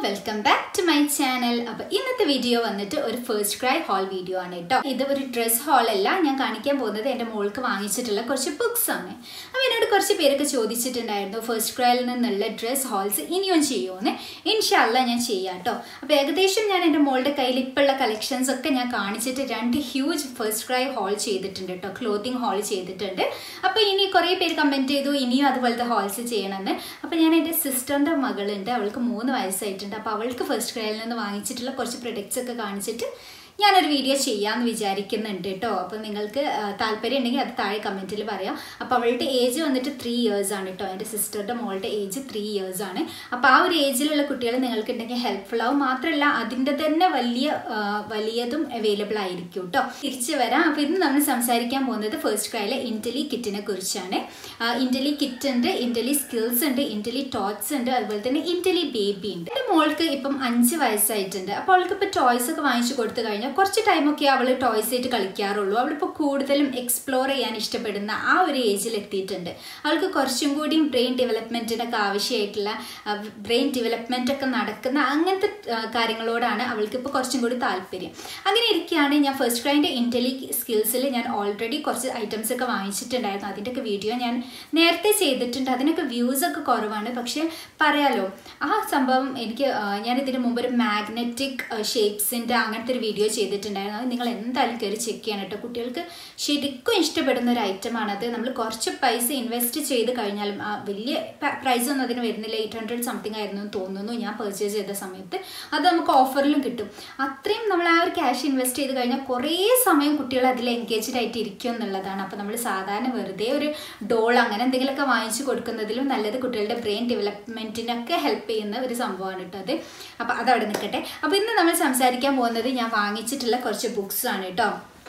welcome back to my channel അപ്പൊ ഇന്നത്തെ video വന്നിട്ട് ഒരു ഫസ്റ്റ് ക്രൈ ഹാൾ വീഡിയോ ആണ് കേട്ടോ ഇത് ഒരു ഡ്രസ് ഹാൾ അല്ല ഞാൻ കാണിക്കാൻ പോകുന്നത് എൻ്റെ മോൾക്ക് വാങ്ങിച്ചിട്ടുള്ള കുറച്ച് ബുക്സ് ആണ് അപ്പൊ എന്നോട് കുറച്ച് പേരൊക്കെ ചോദിച്ചിട്ടുണ്ടായിരുന്നു ഫസ്റ്റ് ക്രൈയിൽ നിന്നുള്ള ഡ്രസ് ഹാൾസ് ഇനിയും ചെയ്യുമെന്ന് ഇൻഷല്ല ഞാൻ ചെയ്യാം കേട്ടോ അപ്പൊ ഏകദേശം ഞാൻ എൻ്റെ മോളുടെ കയ്യിൽ ഇപ്പോഴുള്ള കളക്ഷൻസ് ഒക്കെ ഞാൻ കാണിച്ചിട്ട് രണ്ട് ഹ്യൂജ് ഫസ്റ്റ് ക്രൈ ഹാൾ ചെയ്തിട്ടുണ്ട് കേട്ടോ ക്ലോത്തിങ് ഹാൾ ചെയ്തിട്ടുണ്ട് അപ്പൊ ഇനി കുറേ പേര് കമന്റ് ചെയ്തു ഇനിയും അതുപോലത്തെ ഹാൾസ് ചെയ്യണമെന്ന് അപ്പൊ ഞാൻ എൻ്റെ സിസ്റ്ററിൻ്റെ മകളുണ്ട് അവൾക്ക് മൂന്ന് വയസ്സായിട്ടുണ്ട് അപ്പോൾ അവൾക്ക് ഫസ്റ്റ് ക്രൈയിൽ നിന്ന് വാങ്ങിച്ചിട്ടുള്ള കുറച്ച് പ്രൊഡക്ട്സ് ഒക്കെ കാണിച്ചിട്ട് ഞാനൊരു വീഡിയോ ചെയ്യാമെന്ന് വിചാരിക്കുന്നുണ്ട് കേട്ടോ അപ്പോൾ നിങ്ങൾക്ക് ആ, താല്പര്യം ഉണ്ടെങ്കിൽ അത് താഴെ കമൻറ്റിൽ പറയാം അപ്പോൾ അവളുടെ ഏജ് വന്നിട്ട് ത്രീ ഇയേഴ്സ് ആണ് കേട്ടോ എൻ്റെ സിസ്റ്ററുടെ മോളുടെ ഏജ് ത്രീ ഇയേഴ്സ് ആണ് അപ്പോൾ ആ ഒരു ഏജിലുള്ള കുട്ടികൾ നിങ്ങൾക്ക് ഉണ്ടെങ്കിൽ ഹെൽപ്ഫുൾ ആവും മാത്രമല്ല അതിൻ്റെ തന്നെ വലിയ ആ, വലിയതും അവൈലബിൾ ആയിരിക്കും കേട്ടോ തിരിച്ചു വരാം അപ്പോൾ ഇന്ന് നമ്മൾ സംസാരിക്കാൻ പോകുന്നത് ഫസ്റ്റ് ക്രൈയിലെ ഇൻ്റലി കിറ്റിനെ കുറിച്ചാണ് ഇൻ്റലി കിറ്റ് ഉണ്ട് ഇൻ്റലി സ്കിൽസ് ഉണ്ട് ഇൻ്റലി ടോട്ട്സ് ഉണ്ട് അതുപോലെ തന്നെ ഇൻ്റലി ബേബി ഉണ്ട് എൻ്റെ മോൾക്ക് ഇപ്പം അഞ്ച് വയസ്സായിട്ടുണ്ട് അപ്പോൾ അവൾക്ക് ഇപ്പോൾ ടോയ്സ് ഒക്കെ വാങ്ങിച്ചു കൊടുത്തു കഴിഞ്ഞാൽ കുറച്ച് ടൈമൊക്കെ അവൾ ടോയ്സ് ആയിട്ട് കളിക്കാറുള്ളൂ അവളിപ്പോൾ കൂടുതലും എക്സ്പ്ലോർ ചെയ്യാൻ ഇഷ്ടപ്പെടുന്ന ആ ഒരു ഏജിൽ എത്തിയിട്ടുണ്ട് അവൾക്ക് കുറച്ചും കൂടിയും ബ്രെയിൻ ഡെവലപ്മെൻറ്റിനൊക്കെ ആവശ്യമായിട്ടുള്ള ബ്രെയിൻ ഡെവലപ്മെൻ്റ് ഒക്കെ നടക്കുന്ന അങ്ങനത്തെ ആ, കാര്യങ്ങളോടാണ് അവൾക്ക് ഇപ്പോൾ കുറച്ചും കൂടി താല്പര്യം അങ്ങനെ ഇരിക്കുകയാണ് ഞാൻ ഫസ്റ്റ് ക്രൈൻ്റെ ഇൻ്റലി സ്കിൽസിൽ ഞാൻ ഓൾറെഡി കുറച്ച് ഐറ്റംസ് ഒക്കെ വാങ്ങിച്ചിട്ടുണ്ടായിരുന്നു അതിൻ്റെയൊക്കെ വീഡിയോ ഞാൻ നേരത്തെ ചെയ്തിട്ടുണ്ട് അതിനൊക്കെ വ്യൂസ് ഒക്കെ കുറവാണ് പക്ഷേ പറയാലോ ആ സംഭവം എനിക്ക് ആ, ഞാൻ ഇതിന് മുമ്പ് ഒരു മാഗ്നറ്റിക് ഷേപ്സിൻ്റെ അങ്ങനത്തെ ഒരു വീഡിയോ ചെയ്തിട്ടുണ്ടായിരുന്നു അത് നിങ്ങൾ എന്തായാലും കയറി ചെക്ക് ചെയ്യണം കേട്ടോ കുട്ടികൾക്ക് ശരിക്കും ഇഷ്ടപ്പെടുന്ന ഒരു ഐറ്റമാണത് നമ്മൾ കുറച്ച് പൈസ ഇൻവെസ്റ്റ് ചെയ്ത് കഴിഞ്ഞാലും ആ വലിയ പ്രൈസ് ഒന്നും അതിന് വരുന്നില്ല എയ്റ്റ് ഹൺഡ്രഡ് സംതിങ് ആയിരുന്നു എന്ന് തോന്നുന്നു ഞാൻ പർച്ചേസ് ചെയ്ത സമയത്ത് അത് നമുക്ക് ഓഫറിലും കിട്ടും അത്രയും നമ്മൾ ആ ഒരു ക്യാഷ് ഇൻവെസ്റ്റ് ചെയ്ത് കഴിഞ്ഞാൽ കുറേ സമയം കുട്ടികൾ അതിൽ എൻഗേജ്ഡ് ആയിട്ട് ഇരിക്കും എന്നുള്ളതാണ് അപ്പോൾ നമ്മൾ സാധാരണ വെറുതെ ഒരു ഡോൾ അങ്ങനെ എന്തെങ്കിലുമൊക്കെ വാങ്ങിച്ചു കൊടുക്കുന്നതിലും നല്ലത് കുട്ടികളുടെ ബ്രെയിൻ ഡെവലപ്മെൻറ്റിനൊക്കെ ഹെൽപ്പ് ചെയ്യുന്ന ഒരു സംഭവമാണ് കേട്ടോ അത് അപ്പോൾ അതവിടെ നിൽക്കട്ടെ അപ്പോൾ ഇന്ന് നമ്മൾ സംസാരിക്കാൻ പോകുന്നത് ഞാൻ വാങ്ങിച്ചിട്ടുള്ള കുറച്ച് ബുക്സ് ആണ് കേട്ടോ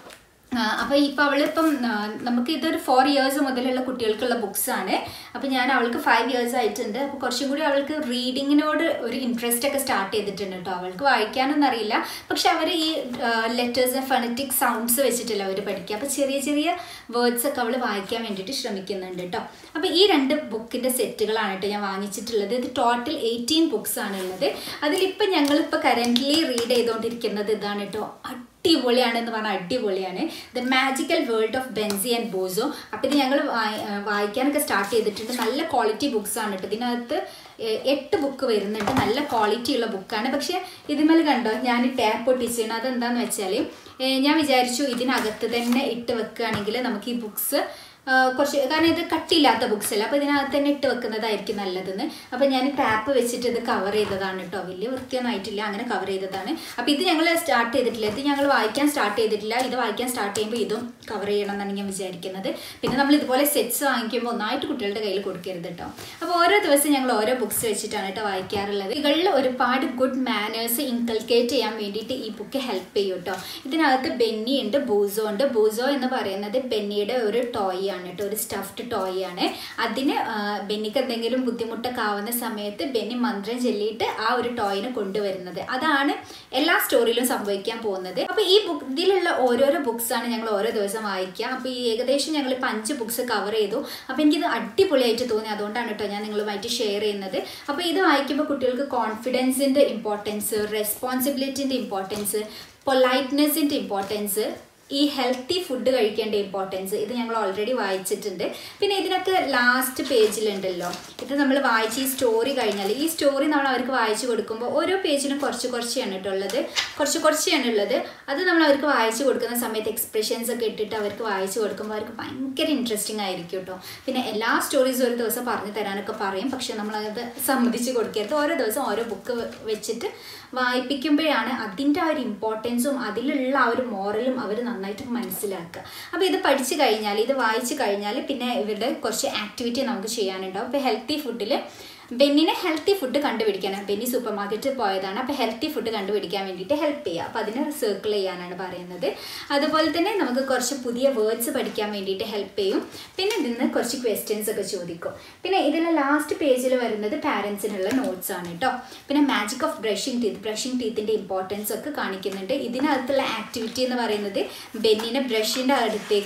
അപ്പോൾ ഇപ്പോൾ അവളിപ്പം ആ, നമുക്ക് ഇതൊരു ഫോർ ഇയേഴ്സ് മുതലുള്ള കുട്ടികൾക്കുള്ള ബുക്സ് ആണ് അപ്പോൾ ഞാൻ അവൾക്ക് ഫൈവ് ഇയേഴ്സ് ആയിട്ടുണ്ട് അപ്പോൾ കുറച്ചും കൂടി അവൾക്ക് റീഡിങ്ങിനോട് ഒരു ഇൻട്രസ്റ്റ് ഒക്കെ സ്റ്റാർട്ട് ചെയ്തിട്ടുണ്ട് കേട്ടോ അവൾക്ക് വായിക്കാനൊന്നും അറിയില്ല പക്ഷെ അവർ ഈ ലെറ്റേഴ്സ് ഫണറ്റിക് സൗണ്ട്സ് വെച്ചിട്ടില്ല അവർ പഠിക്കുക അപ്പോൾ ചെറിയ ചെറിയ വേർഡ്സ് ഒക്കെ അവൾ വായിക്കാൻ വേണ്ടിയിട്ട് ശ്രമിക്കുന്നുണ്ട് കേട്ടോ അപ്പോൾ ഈ രണ്ട് ബുക്കിൻ്റെ സെറ്റുകളാണ് കേട്ടോ ഞാൻ വാങ്ങിച്ചിട്ടുള്ളത് ഇത് ടോട്ടൽ എയ്റ്റീൻ ബുക്സ് ആണ് ഉള്ളത് അതിലിപ്പോൾ ഞങ്ങളിപ്പോൾ കറൻ്റ്ലി റീഡ് ചെയ്തുകൊണ്ടിരിക്കുന്നത് ഇതാണ് കേട്ടോ അടിപൊളിയാണെന്ന് പറഞ്ഞാൽ അടിപൊളിയാണ് the magical world of Benzy and Bozo അപ്പോൾ ഇത് ഞങ്ങൾ വായിക്കാനൊക്കെ സ്റ്റാർട്ട് ചെയ്തിട്ടുണ്ട് നല്ല ക്വാളിറ്റി ബുക്സ് ആണ് കേട്ടോ ഇതിനകത്ത് ഏഹ്, എട്ട് ബുക്ക് വരുന്നുണ്ട് നല്ല ക്വാളിറ്റി ഉള്ള ബുക്കാണ് പക്ഷേ ഇതിന്മേൽ കണ്ടോ ഞാൻ ടാപ്പ് ഒട്ടിച്ചാണ് അതെന്താന്ന് വെച്ചാൽ ഏഹ്, ഞാൻ വിചാരിച്ചു ഇതിനകത്ത് തന്നെ ഇട്ട് വെക്കുകയാണെങ്കിൽ നമുക്ക് ഈ ബുക്സ് കുറച്ച് കാരണം ഇത് കട്ടിയില്ലാത്ത ബുക്സ് അല്ല അപ്പോൾ ഇതിനകത്ത് തന്നെ ഇട്ട് വെക്കുന്നതായിരിക്കും നല്ലതെന്ന് അപ്പോൾ ഞാൻ ടാപ്പ് വെച്ചിട്ട് ഇത് കവർ ചെയ്തതാണ് കേട്ടോ വലിയ വൃത്തിയൊന്നും ആയിട്ടില്ല അങ്ങനെ കവർ ചെയ്തതാണ് അപ്പോൾ ഇത് ഞങ്ങൾ സ്റ്റാർട്ട് ചെയ്തിട്ടില്ല ഇത് ഞങ്ങൾ വായിക്കാൻ സ്റ്റാർട്ട് ചെയ്തിട്ടില്ല ഇത് വായിക്കാൻ സ്റ്റാർട്ട് ചെയ്യുമ്പോൾ ഇതും കവർ ചെയ്യണം എന്നാണ് ഞാൻ വിചാരിക്കുന്നത് പിന്നെ നമ്മൾ ഇതുപോലെ സെറ്റ്സ് വാങ്ങിക്കുമ്പോൾ ഒന്നായിട്ട് കുട്ടികളുടെ കയ്യിൽ കൊടുക്കരുത് കേട്ടോ അപ്പോൾ ഓരോ ദിവസം ഞങ്ങൾ ഓരോ ബുക്സ് വെച്ചിട്ടാണ് കേട്ടോ വായിക്കാറുള്ളത് കുട്ടികളിൽ ഒരുപാട് ഗുഡ് മാനേഴ്സ് ഇൻകൾക്കേറ്റ് ചെയ്യാൻ വേണ്ടിയിട്ട് ഈ ബുക്ക് ഹെൽപ്പ് ചെയ്യും കേട്ടോ ഇതിനകത്ത് ബെന്നി ഉണ്ട് ബൂസോ ഉണ്ട് ബൂസോ എന്ന് പറയുന്നത് ബെന്നിയുടെ ഒരു ടോയ് ആണ് കേട്ടോ ഒരു സ്റ്റഫ്ഡ് ടോയ് ആണ് അതിന് ആ, ബെന്നിക്ക് എന്തെങ്കിലും ബുദ്ധിമുട്ടൊക്കെ ആവുന്ന സമയത്ത് ബെന്നി മന്ത്രം ചൊല്ലിയിട്ട് ആ ഒരു ടോയിനെ കൊണ്ടുവരുന്നത് അതാണ് എല്ലാ സ്റ്റോറിയിലും സംഭവിക്കാൻ പോകുന്നത് അപ്പൊ ഈ ബുക്ക് ഇതിലുള്ള ഓരോരോ ബുക്സ് ആണ് ഞങ്ങൾ ഓരോ ദിവസം വായിക്കുക അപ്പൊ ഈ ഏകദേശം ഞങ്ങൾ ഇപ്പം അഞ്ച് ബുക്സ് കവർ ചെയ്തു അപ്പൊ എനിക്കിത് അടിപൊളിയായിട്ട് തോന്നി അതുകൊണ്ടാണ് കേട്ടോ ഞാൻ നിങ്ങളുമായിട്ട് ഷെയർ ചെയ്യുന്നത് അപ്പൊ ഇത് വായിക്കുമ്പോൾ കുട്ടികൾക്ക് കോൺഫിഡൻസിന്റെ ഇമ്പോർട്ടൻസ് റെസ്പോൺസിബിലിറ്റിന്റെ ഇമ്പോർട്ടൻസ് പൊലൈറ്റ്നെസ്സിന്റെ ഇമ്പോർട്ടൻസ് ഈ ഹെൽത്തി ഫുഡ് കഴിക്കേണ്ട ഇമ്പോർട്ടൻസ് ഇത് ഞങ്ങൾ ഓൾറെഡി വായിച്ചിട്ടുണ്ട് പിന്നെ ഇതിനൊക്കെ ലാസ്റ്റ് പേജിലുണ്ടല്ലോ ഇത് നമ്മൾ വായിച്ച് ഈ സ്റ്റോറി കഴിഞ്ഞാൽ ഈ സ്റ്റോറി നമ്മൾ അവർക്ക് വായിച്ചു കൊടുക്കുമ്പോൾ ഓരോ പേജിനും കുറച്ച് കുറച്ചാണ് കേട്ടോ ഉള്ളത് കുറച്ച് കുറച്ചാണ് ഉള്ളത് അത് നമ്മൾ അവർക്ക് വായിച്ചു കൊടുക്കുന്ന സമയത്ത് എക്സ്പ്രഷൻസ് ഒക്കെ ഇട്ടിട്ട് അവർക്ക് വായിച്ചു കൊടുക്കുമ്പോൾ അവർക്ക് ഭയങ്കര ഇൻട്രസ്റ്റിംഗ് ആയിരിക്കും കേട്ടോ പിന്നെ എല്ലാ സ്റ്റോറീസും ഒരു ദിവസം പറഞ്ഞു തരാനൊക്കെ പറയും പക്ഷെ നമ്മളത് സമ്മതിച്ച് കൊടുക്കരുത് ഓരോ ദിവസം ഓരോ ബുക്ക് വെച്ചിട്ട് വായിപ്പിക്കുമ്പോഴാണ് അതിൻ്റെ ആ ഒരു ഇമ്പോർട്ടൻസും അതിലുള്ള ആ ഒരു മോറലും അവർ നന്നായിട്ട് മനസ്സിലാക്കുക അപ്പോൾ ഇത് പഠിച്ചു കഴിഞ്ഞാൽ ഇത് വായിച്ചു കഴിഞ്ഞാൽ പിന്നെ ഇവരുടെ കുറച്ച് ആക്ടിവിറ്റി നമുക്ക് ചെയ്യാനുണ്ടാവും ഇപ്പോൾ ഹെൽത്തി ഫുഡിൽ ബെന്നിനെ ഹെൽത്തി ഫുഡ് കണ്ടുപിടിക്കാനാണ് ബെന്നി സൂപ്പർ മാർക്കറ്റിൽ പോയതാണ് അപ്പോൾ ഹെൽത്തി ഫുഡ് കണ്ടുപിടിക്കാൻ വേണ്ടിയിട്ട് ഹെൽപ്പ് ചെയ്യുക അപ്പോൾ അതിനെ സർക്കിൾ ചെയ്യാനാണ് പറയുന്നത് അതുപോലെ തന്നെ നമുക്ക് കുറച്ച് പുതിയ വേർഡ്സ് പഠിക്കാൻ വേണ്ടിയിട്ട് ഹെൽപ്പ് ചെയ്യും പിന്നെ ഇതിന്ന് കുറച്ച് ക്വസ്റ്റ്യൻസ് ഒക്കെ ചോദിക്കും പിന്നെ ഇതിലെ ലാസ്റ്റ് പേജിൽ വരുന്നത് പാരൻസിനുള്ള നോട്ട്സ് ആണ് കേട്ടോ പിന്നെ magic of brushing teeth brushing ടീത്തിൻ്റെ ഇമ്പോർട്ടൻസ് ഒക്കെ കാണിക്കുന്നുണ്ട് ഇതിനകത്തുള്ള ആക്ടിവിറ്റി എന്ന് പറയുന്നത് ബെന്നിനെ ബ്രഷിൻ്റെ അടുത്തേക്ക്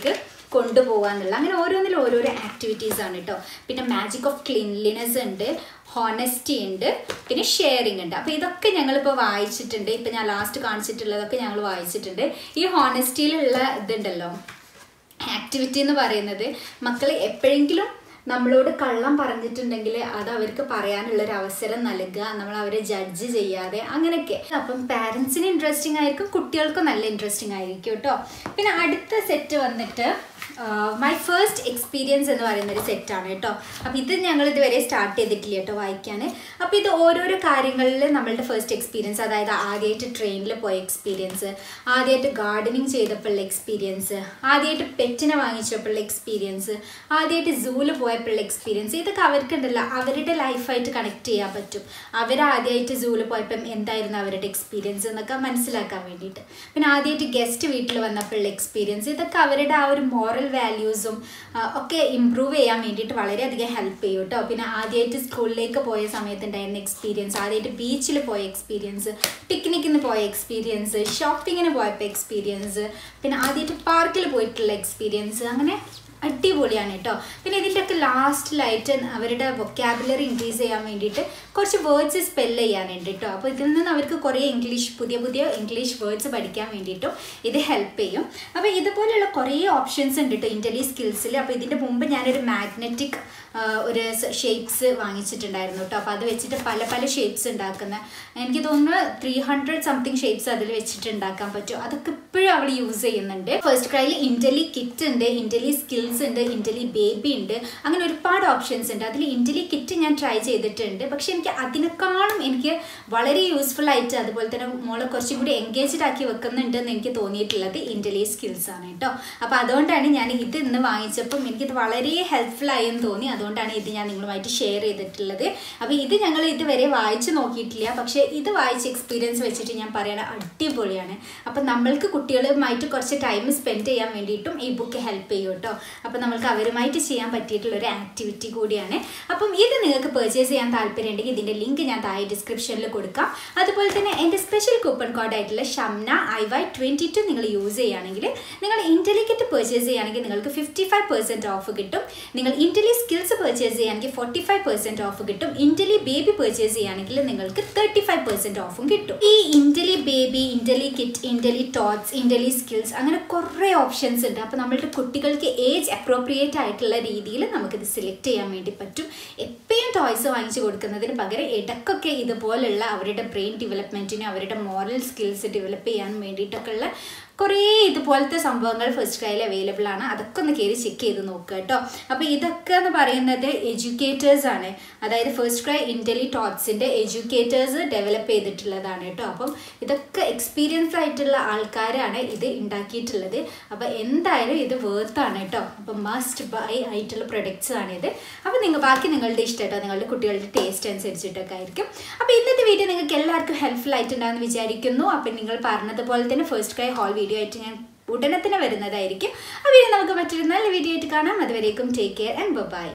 കൊണ്ടുപോകാന്നുള്ള അങ്ങനെ ഓരോന്നിലും ഓരോരോ ആക്ടിവിറ്റീസ് ആണ് കേട്ടോ പിന്നെ മാജിക് ഓഫ് ക്ലീൻലിനെസ് ഉണ്ട് ഹോണസ്റ്റി ഉണ്ട് പിന്നെ ഷെയറിംഗ് ഉണ്ട് അപ്പോൾ ഇതൊക്കെ ഞങ്ങളിപ്പോൾ വായിച്ചിട്ടുണ്ട് ഇപ്പം ഞാൻ ലാസ്റ്റ് കാണിച്ചിട്ടുള്ളതൊക്കെ ഞങ്ങൾ വായിച്ചിട്ടുണ്ട് ഈ ഹോണസ്റ്റിയിലുള്ള ഇതുണ്ടല്ലോ ആക്ടിവിറ്റി എന്ന് പറയുന്നത് മക്കൾ എപ്പോഴെങ്കിലും നമ്മളോട് കള്ളം പറഞ്ഞിട്ടുണ്ടെങ്കിൽ അത് അവർക്ക് പറയാനുള്ള ഒരു അവസരം നൽകുക നമ്മൾ അവരെ ജഡ്ജ് ചെയ്യാതെ അങ്ങനെയൊക്കെ അപ്പം പാരൻസിന് ഇൻട്രസ്റ്റിംഗ് ആയിരിക്കും കുട്ടികൾക്കും നല്ല ഇൻട്രസ്റ്റിംഗ് ആയിരിക്കും കേട്ടോ പിന്നെ അടുത്ത സെറ്റ് വന്നിട്ട് മൈ ഫസ്റ്റ് എക്സ്പീരിയൻസ് എന്ന് പറയുന്ന ഒരു സെറ്റാണ് കേട്ടോ അപ്പോൾ ഇത് ഞങ്ങൾ ഇതുവരെ സ്റ്റാർട്ട് ചെയ്തിട്ടില്ല കേട്ടോ വായിക്കാൻ അപ്പോൾ ഇത് ഓരോരോ കാര്യങ്ങളിൽ നമ്മളുടെ ഫസ്റ്റ് എക്സ്പീരിയൻസ് അതായത് ആദ്യമായിട്ട് ട്രെയിനിൽ പോയ എക്സ്പീരിയൻസ് ആദ്യമായിട്ട് ഗാർഡനിങ് ചെയ്തപ്പോഴുള്ള എക്സ്പീരിയൻസ് ആദ്യമായിട്ട് പെറ്റിനെ വാങ്ങിച്ചപ്പോഴുള്ള എക്സ്പീരിയൻസ് ആദ്യമായിട്ട് സൂവിൽ പോയപ്പോഴുള്ള എക്സ്പീരിയൻസ് ഇതൊക്കെ അവർക്കുണ്ടല്ലോ അവരുടെ ലൈഫായിട്ട് കണക്ട് ചെയ്യാൻ പറ്റും അവരാദ്യമായിട്ട് സൂവിൽ പോയപ്പം എന്തായിരുന്നു അവരുടെ എക്സ്പീരിയൻസ് എന്നൊക്കെ മനസ്സിലാക്കാൻ വേണ്ടിയിട്ട് പിന്നെ ആദ്യമായിട്ട് ഗസ്റ്റ് വീട്ടിൽ വന്നപ്പോഴുള്ള എക്സ്പീരിയൻസ് ഇതൊക്കെ അവരുടെ ആ ഒരു മോറൽ വാല്യൂസും ഒക്കെ ഇമ്പ്രൂവ് ചെയ്യാൻ വേണ്ടിയിട്ട് വളരെയധികം ഹെൽപ്പ് ചെയ്യും കേട്ടോ പിന്നെ ആദ്യമായിട്ട് സ്കൂളിലേക്ക് പോയ സമയത്ത് ഉണ്ടായിരുന്ന എക്സ്പീരിയൻസ് ആദ്യമായിട്ട് ബീച്ചിൽ പോയ എക്സ്പീരിയൻസ് പിക്നിക്കിന് പോയ എക്സ്പീരിയൻസ് ഷോപ്പിങ്ങിന് പോയപ്പോൾ എക്സ്പീരിയൻസ് പിന്നെ ആദ്യമായിട്ട് പാർക്കിൽ പോയിട്ടുള്ള എക്സ്പീരിയൻസ് അങ്ങനെ അടിപൊളിയാണ് കേട്ടോ പിന്നെ ഇതിൻ്റെയൊക്കെ ലാസ്റ്റിലായിട്ട് അവരുടെ വൊക്കാബുലറി ഇൻക്രീസ് ചെയ്യാൻ വേണ്ടിയിട്ട് കുറച്ച് വേർഡ്സ് സ്പെല്ല് ചെയ്യാനുണ്ട് കേട്ടോ അപ്പോൾ ഇതിൽ നിന്ന് അവർക്ക് കുറേ ഇംഗ്ലീഷ് പുതിയ പുതിയ ഇംഗ്ലീഷ് വേർഡ്സ് പഠിക്കാൻ വേണ്ടിയിട്ടും ഇത് ഹെൽപ്പ് ചെയ്യും അപ്പോൾ ഇതുപോലെയുള്ള കുറേ ഓപ്ഷൻസ് ഉണ്ട് കേട്ടോ ഇൻ്റലി സ്കിൽസിൽ അപ്പോൾ ഇതിൻ്റെ മുമ്പ് ഞാനൊരു മാഗ്നറ്റിക് ഒരു ഷേപ്സ് വാങ്ങിച്ചിട്ടുണ്ടായിരുന്നു കേട്ടോ അപ്പോൾ അത് വെച്ചിട്ട് പല പല ഷേപ്സ് ഉണ്ടാക്കുന്ന എനിക്ക് തോന്നുന്നു ത്രീ ഹൺഡ്രഡ് സംതിങ് ഷേപ്സ് അതിൽ വെച്ചിട്ട് ഉണ്ടാക്കാൻ പറ്റും അതൊക്കെ ഇപ്പോഴും അവൾ യൂസ് ചെയ്യുന്നുണ്ട് ഫസ്റ്റ് ക്രൈയിൽ ഇൻ്റലി കിറ്റ് ഉണ്ട് ഇൻ്റലി സ്കിൽസ് ഉണ്ട് ഇൻ്റലി ബേബി ഉണ്ട് അങ്ങനെ ഒരുപാട് ഓപ്ഷൻസ് ഉണ്ട് അതിൽ ഇൻ്റലി കിറ്റ് ഞാൻ ട്രൈ ചെയ്തിട്ടുണ്ട് പക്ഷെ എനിക്ക് അതിനേക്കാളും എനിക്ക് വളരെ യൂസ്ഫുൾ ആയിട്ട് അതുപോലെ തന്നെ മോളെ കുറച്ചും കൂടി എൻഗേജ്ഡ് ആക്കി വെക്കുന്നുണ്ടെന്ന് എനിക്ക് തോന്നിയിട്ടുള്ളത് ഇൻ്റലി സ്കിൽസ് ആണ് കേട്ടോ അപ്പോൾ അതുകൊണ്ടാണ് ഞാൻ ഇത് ഇന്ന് വാങ്ങിച്ചപ്പം എനിക്കിത് വളരെ ഹെൽപ്ഫുൾ ആയെന്ന് തോന്നി അതുകൊണ്ടാണ് ഇത് ഞാൻ നിങ്ങളുമായിട്ട് ഷെയർ ചെയ്തിട്ടുള്ളത് അപ്പോൾ ഇത് ഞങ്ങൾ ഇതുവരെ വായിച്ച് നോക്കിയിട്ടില്ല പക്ഷേ ഇത് വായിച്ച എക്സ്പീരിയൻസ് വെച്ചിട്ട് ഞാൻ പറയണ അടിപൊളിയാണ് അപ്പം നമ്മൾക്ക് കുട്ടികളുമായിട്ട് കുറച്ച് ടൈം സ്പെൻഡ് ചെയ്യാൻ വേണ്ടിയിട്ടും ഈ ബുക്ക് ഹെൽപ്പ് ചെയ്യും കേട്ടോ അപ്പോൾ നമ്മൾക്ക് അവരുമായിട്ട് ചെയ്യാൻ പറ്റിയിട്ടുള്ള ഒരു ആക്ടിവിറ്റി കൂടിയാണ് അപ്പം ഇത് നിങ്ങൾക്ക് പർച്ചേസ് ചെയ്യാൻ താല്പര്യം ഉണ്ടെങ്കിൽ ഇതിൻ്റെ ലിങ്ക് ഞാൻ താഴെ ഡിസ്ക്രിപ്ഷനിൽ കൊടുക്കാം അതുപോലെ തന്നെ എൻ്റെ സ്പെഷ്യൽ കൂപ്പൺ കോഡായിട്ടുള്ള Shamna I Y twenty two നിങ്ങൾ യൂസ് ചെയ്യുകയാണെങ്കിൽ നിങ്ങൾ ഇൻ്റലിക്കറ്റ് പർച്ചേസ് ചെയ്യുകയാണെങ്കിൽ നിങ്ങൾക്ക് ഫിഫ്റ്റി ഫൈവ് പെർസെൻറ്റ് ഓഫ് കിട്ടും നിങ്ങൾ ഇൻ്റലി സ്കിൽസ് പർച്ചേസ് ചെയ്യുകയാണെങ്കിൽ ഫോർട്ടി ഫൈവ് പെർസെൻറ്റ് ഓഫ് കിട്ടും ഇൻ്റലി ബേബി പർച്ചേസ് ചെയ്യുകയാണെങ്കിൽ നിങ്ങൾക്ക് തേർട്ടി ഫൈവ് പെർസെൻറ്റ് ഓഫും കിട്ടും ഈ Intelli baby Intelli kit Intelli tots Intelli skills അങ്ങനെ കുറേ ഓപ്ഷൻസ് ഉണ്ട് അപ്പോൾ നമ്മളുടെ കുട്ടികൾക്ക് ഏജ് അപ്രോപ്രിയേറ്റ് ആയിട്ടുള്ള രീതിയിൽ നമുക്കിത് സെലക്ട് ചെയ്യാൻ വേണ്ടി പറ്റും എപ്പോഴും ടോയ്സ് വാങ്ങിച്ചു കൊടുക്കുന്നതിന് പകരം ഇടയ്ക്കൊക്കെ ഇതുപോലുള്ള അവരുടെ ബ്രെയിൻ ഡെവലപ്മെൻറ്റിനും അവരുടെ മോറൽ സ്കിൽസ് ഡെവലപ്പ് ചെയ്യാൻ വേണ്ടിയിട്ടൊക്കെ ഉള്ള കുറേ ഇതുപോലത്തെ സംഭവങ്ങൾ ഫസ്റ്റ് ക്രൈയിൽ അവൈലബിൾ ആണ് അതൊക്കെ ഒന്ന് കയറി ചെക്ക് ചെയ്ത് നോക്കുക കേട്ടോ അപ്പോൾ ഇതൊക്കെ എന്ന് പറയുന്നത് എഡ്യൂക്കേറ്റേഴ്സ് ആണ് അതായത് ഫസ്റ്റ് ക്രൈ ഇൻ്റലി ടോട്ട്സിൻ്റെ എഡ്യൂക്കേറ്റേഴ്സ് ഡെവലപ്പ് ചെയ്തിട്ടുള്ളതാണ് കേട്ടോ അപ്പം ഇതൊക്കെ എക്സ്പീരിയൻസ് ആയിട്ടുള്ള ആൾക്കാരാണ് ഇത് ഉണ്ടാക്കിയിട്ടുള്ളത് അപ്പോൾ എന്തായാലും ഇത് വേർത്താണ് കേട്ടോ അപ്പം മസ്റ്റ് ബൈ ആയിട്ടുള്ള പ്രൊഡക്ട്സ് ആണിത് അപ്പോൾ നിങ്ങൾ ബാക്കി നിങ്ങളുടെ ഇഷ്ടം കേട്ടോ നിങ്ങളുടെ കുട്ടികളുടെ ടേസ്റ്റ് അനുസരിച്ചിട്ടൊക്കെ ആയിരിക്കും അപ്പോൾ ഇന്നത്തെ വീഡിയോ നിങ്ങൾക്ക് എല്ലാവർക്കും ഹെൽപ്ഫുൾ ആയിട്ടുണ്ടാകുമെന്ന് വിചാരിക്കുന്നു അപ്പം നിങ്ങൾ പറഞ്ഞതുപോലെ തന്നെ ഫസ്റ്റ് ക്രൈ ഹോൾ വീഡിയോ ആയിട്ട് ഞാൻ ഉടനെ തന്നെ വരുന്നതായിരിക്കും അപ്പോൾ ഇനി നമുക്ക് മറ്റൊരു നല്ല വീഡിയോ ആയിട്ട് കാണാം അതുവരേക്കും ടേക്ക് കെയർ ആൻഡ് ബൈ